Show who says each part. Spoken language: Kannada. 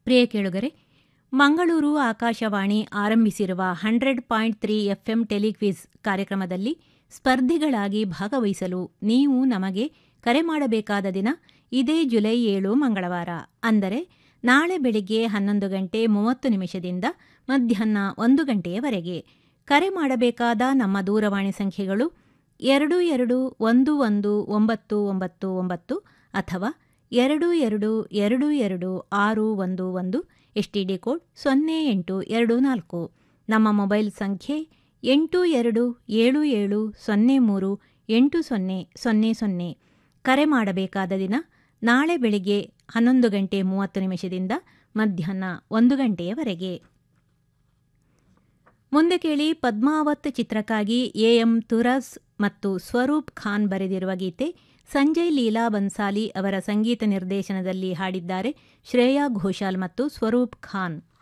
Speaker 1: ಪ್ರಿಯ ಕೇಳುಗರೆ ಮಂಗಳೂರು ಆಕಾಶವಾಣಿ ಆರಂಭಿಸಿರುವ hundred point three FM telequiz ಕಾರ್ಯಕ್ರಮದಲ್ಲಿ ಸ್ಪರ್ಧಿಗಳಾಗಿ ಭಾಗವಹಿಸಲು ನೀವು ನಮಗೆ ಕರೆ ಮಾಡಬೇಕಾದ ದಿನ ಇದೇ ಜುಲೈ ಏಳು ಮಂಗಳವಾರ ಅಂದರೆ ನಾಳೆ ಬೆಳಿಗ್ಗೆ ಹನ್ನೊಂದು ಗಂಟೆ ಮೂವತ್ತು ನಿಮಿಷದಿಂದ ಮಧ್ಯಾಹ್ನ ಒಂದು ಗಂಟೆಯವರೆಗೆ ಕರೆ ಮಾಡಬೇಕಾದ ನಮ್ಮ ದೂರವಾಣಿ ಸಂಖ್ಯೆಗಳು ಎರಡು ಎರಡು ಒಂದು ಒಂದು ಒಂಬತ್ತು ಒಂಬತ್ತು ಒಂಬತ್ತು ಅಥವಾ ಎರಡು ಎರಡು ಎರಡು ಎರಡು ಆರು ಒಂದು ಒಂದು ಎಸ್ಟಿಡಿ ಕೋಡ್ ಸೊನ್ನೆ ಎಂಟು ಎರಡು ನಾಲ್ಕು ನಮ್ಮ ಮೊಬೈಲ್ ಸಂಖ್ಯೆ ಎಂಟು ಎರಡು ಏಳು ಏಳು ಸೊನ್ನೆ ಮೂರು ಎಂಟು ಸೊನ್ನೆ ಸೊನ್ನೆ ಸೊನ್ನೆ ಕರೆ ಮಾಡಬೇಕಾದ ದಿನ ನಾಳೆ ಬೆಳಿಗ್ಗೆ ಹನ್ನೊಂದು ಗಂಟೆ ಮೂವತ್ತು ನಿಮಿಷದಿಂದ ಮಧ್ಯಾಹ್ನ ಒಂದು ಗಂಟೆಯವರೆಗೆ ಮುಂದೆ ಕೇಳಿ ಪದ್ಮಾವತ್ ಚಿತ್ರಕ್ಕಾಗಿ ಎ ಎಂ ತುರಸ್ ಮತ್ತು ಸ್ವರೂಪ್ ಖಾನ್ ಬರೆದಿರುವ ಗೀತೆ ಸಂಜಯ್ ಲೀಲಾ ಬನ್ಸಾಲಿ ಅವರ ಸಂಗೀತ ನಿರ್ದೇಶನದಲ್ಲಿ ಹಾಡಿದ್ದಾರೆ ಶ್ರೇಯಾ ಘೋಷಾಲ್ ಮತ್ತು ಸ್ವರೂಪ್ ಖಾನ್